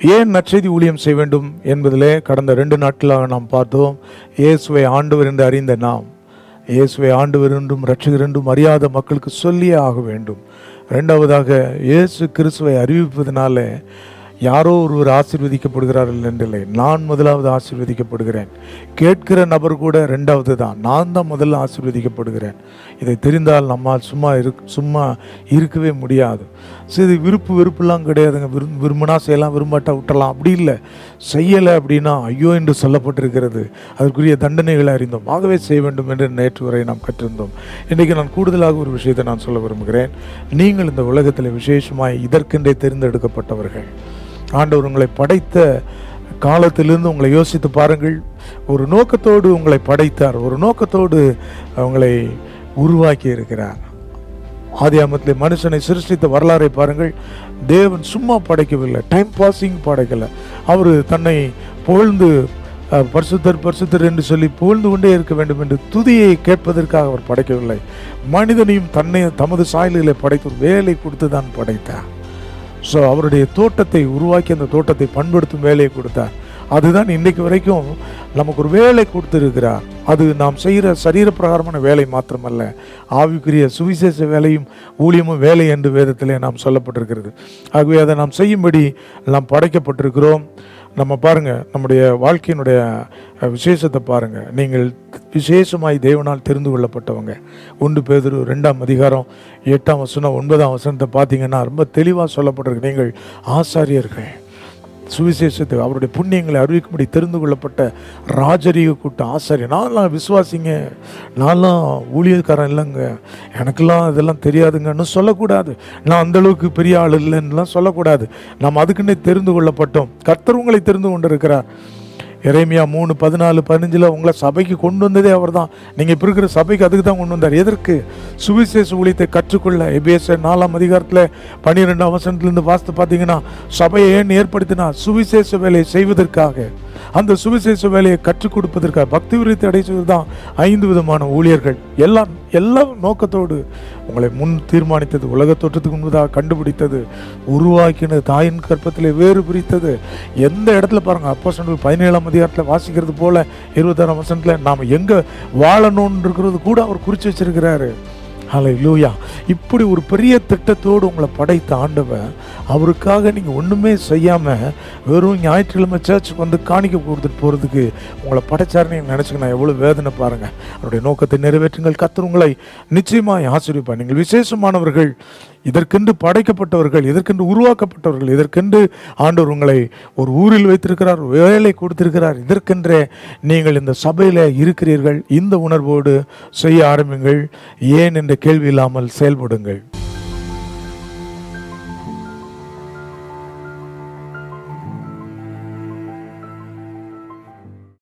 ஏன் நற்செய்தி ஊழியம் செய்ய வேண்டும் என்பதிலே கடந்த ரெண்டு நாட்களாக நாம் பார்த்தோம் இயேசுவை ஆண்டவர் என்று அறிந்த நாம் இயேசுவை ஆண்டவர் என்றும் ரட்சகர் என்றும் அறியாத மக்களுக்கு சொல்லியே ஆக வேண்டும் ரெண்டாவதாக இயேசு கிறிஸ்துவை அறிவிப்பதனால யாரோ ஒருவர் ஆசீர்வதிக்கப்படுகிறார்கள் என்றில்லை நான் முதலாவது ஆசீர்வதிக்கப்படுகிறேன் கேட்கிற நபர் கூட ரெண்டாவது தான் நான் தான் முதல்ல ஆசீர்வதிக்கப்படுகிறேன் இதை தெரிந்தால் நம்மால் சும்மா இருக் சும்மா இருக்கவே முடியாது சரி விருப்பு வெறுப்புலாம் கிடையாதுங்க விரும் விரும்பினா செய்யலாம் விரும்பாட்டா விட்டலாம் அப்படி இல்லை செய்யலை அப்படின்னா ஐயோ என்று சொல்லப்பட்டிருக்கிறது அதற்குரிய தண்டனைகளை அறிந்தோம் ஆகவே செய்ய வேண்டும் என்று நேற்று வரை நாம் கற்றிருந்தோம் இன்றைக்கு நான் கூடுதலாக ஒரு விஷயத்தை நான் சொல்ல விரும்புகிறேன் நீங்கள் இந்த உலகத்தில் விசேஷமாய் இதற்கென்றே தேர்ந்தெடுக்கப்பட்டவர்கள் ஆண்டவர் உங்களை படைத்த காலத்திலிருந்து உங்களை யோசித்து பாருங்கள் ஒரு நோக்கத்தோடு உங்களை படைத்தார் ஒரு நோக்கத்தோடு உங்களை உருவாக்கி இருக்கிறார் ஆதியாமத்திலே மனுஷனை சிருஷ்டித்த வரலாறை பாருங்கள் தேவன் சும்மா படைக்கவில்லை டைம் பாசிங் படைக்கல அவர் தன்னை புகழ்ந்து அஹ், பரிசுத்தர் பரிசுத்தர் என்று சொல்லி புகழ்ந்து கொண்டே இருக்க வேண்டும் என்று துதியை கேட்பதற்காக அவர் படைக்கவில்லை மனிதனையும் தன்னை தமது சாயல்களை படைத்து ஒரு வேலை கொடுத்து தான் படைத்தார் ஸோ அவருடைய தோட்டத்தை உருவாக்கி அந்த தோட்டத்தை பண்படுத்தும் வேலையை கொடுத்தார் அதுதான் இன்னைக்கு வரைக்கும் நமக்கு ஒரு வேலை கொடுத்திருக்கிறார் அது நாம் செய்கிற சரீரப்பிரகாரமான வேலை மாத்திரமல்ல ஆவிக்குரிய சுவிசேஷ வேலையும் ஊழியமும் வேலை என்று வேதத்திலே நாம் சொல்லப்பட்டிருக்கிறது ஆகவே அதை நாம் செய்யும்படி நாம் படைக்கப்பட்டிருக்கிறோம் நம்ம பாருங்க நம்முடைய வாழ்க்கையினுடைய அஹ், விசேஷத்தை பாருங்க நீங்கள் விசேஷமாய் தேவனால் தெரிந்து கொள்ளப்பட்டவங்க ஒன்று பேதுரு ரெண்டாம் அதிகாரம் எட்டாம் வசனம் ஒன்பதாம் வசனத்தை பார்த்தீங்கன்னா ரொம்ப தெளிவாக சொல்லப்பட்டிருக்கு நீங்கள் ஆசாரியர்கள் சுவிசேஷத்தை அவருடைய புண்ணியங்களை அறிவிக்கும்படி தெரிந்து கொள்ளப்பட்ட ராஜரீக கூட்ட ஆசாரியர் நான்லாம் விசுவாசிங்க நான்லாம் ஊழியக்காரன் இல்லைங்க எனக்கெல்லாம் இதெல்லாம் தெரியாதுங்கன்னு சொல்லக்கூடாது நான் அந்த அளவுக்கு பெரிய ஆள் இல்லைன்னுலாம் சொல்லக்கூடாது நாம் அதுக்குன்னே தெரிந்து கொள்ளப்பட்டோம் கர்த்தர் உங்களை தெரிந்து கொண்டிருக்கிறார் எரேமியா மூணு பதினாலு பதினஞ்சில் உங்களை சபைக்கு கொண்டு வந்ததே அவர் தான் நீங்கள் இப்போ இருக்கிற சபைக்கு அதுக்கு தான் கொண்டு வந்தார் எதற்கு சுவிசேஷ ஊழியத்தை கற்றுக்கொள்ள எபிஎஸ் நாலாம் அதிகாரத்தில் பன்னிரெண்டாம் வசனத்துலேருந்து வாசித்து பார்த்தீங்கன்னா சபையை ஏன் ஏற்படுத்தினா சுவிசேஷ வேலையை செய்வதற்காக அந்த சுவிசேஷ வேலையை கற்றுக் கொடுப்பதற்காக பக்தி விருத்தி அடைச்சது தான் ஐந்து விதமான ஊழியர்கள் எல்லாம் எல்லா நோக்கத்தோடு உங்களை முன் தீர்மானித்தது உலக தோற்றத்துக்கு முன்பதாக கண்டுபிடித்தது உருவாக்கினது தாயின் கற்பத்திலே வேறு பிரித்தது எந்த இடத்துல பாருங்க அப்போ சொன்ன பதினேழாம் அதிகாரத்தில் வாசிக்கிறது போல இருபத்தாறாம் வசனத்தில் நாம் எங்கே வாழணும்னு இருக்கிறது கூட அவர் குறித்து வச்சிருக்கிறாரு ஹலை லூயா இப்படி ஒரு பெரிய திட்டத்தோடு உங்களை படைத்த ஆண்டவன் அவருக்காக நீங்கள் ஒன்றுமே செய்யாமல் வெறும் ஞாயிற்றுக்கிழமை சர்ச்சுக்கு வந்து காணிக்க கொடுத்துட்டு போகிறதுக்கு உங்களை படைச்சாருன்னு நீங்கள் நினச்சிக்கணும் எவ்வளோ வேதனை பாருங்கள் அவருடைய நோக்கத்தை நிறைவேற்றுங்கள் கர்த்தர் உங்களை நிச்சயமாய் ஆசிரியப்பார் நீங்கள் விசேஷமானவர்கள் இதற்கென்று படைக்கப்பட்டவர்கள் இதற்கென்று உருவாக்கப்பட்டவர்கள் இதற்கென்று ஆண்டவர் உங்களை ஒரு ஊரில் வைத்திருக்கிறார் ஒரு வேலை கொடுத்திருக்கிறார் இதற்கென்றே நீங்கள் இந்த சபையில் இருக்கிறீர்கள் இந்த உணர்வோடு செய்ய ஆரம்பிங்கள் ஏன் என்ற கேள்வி இல்லாமல் செயல்படுங்கள்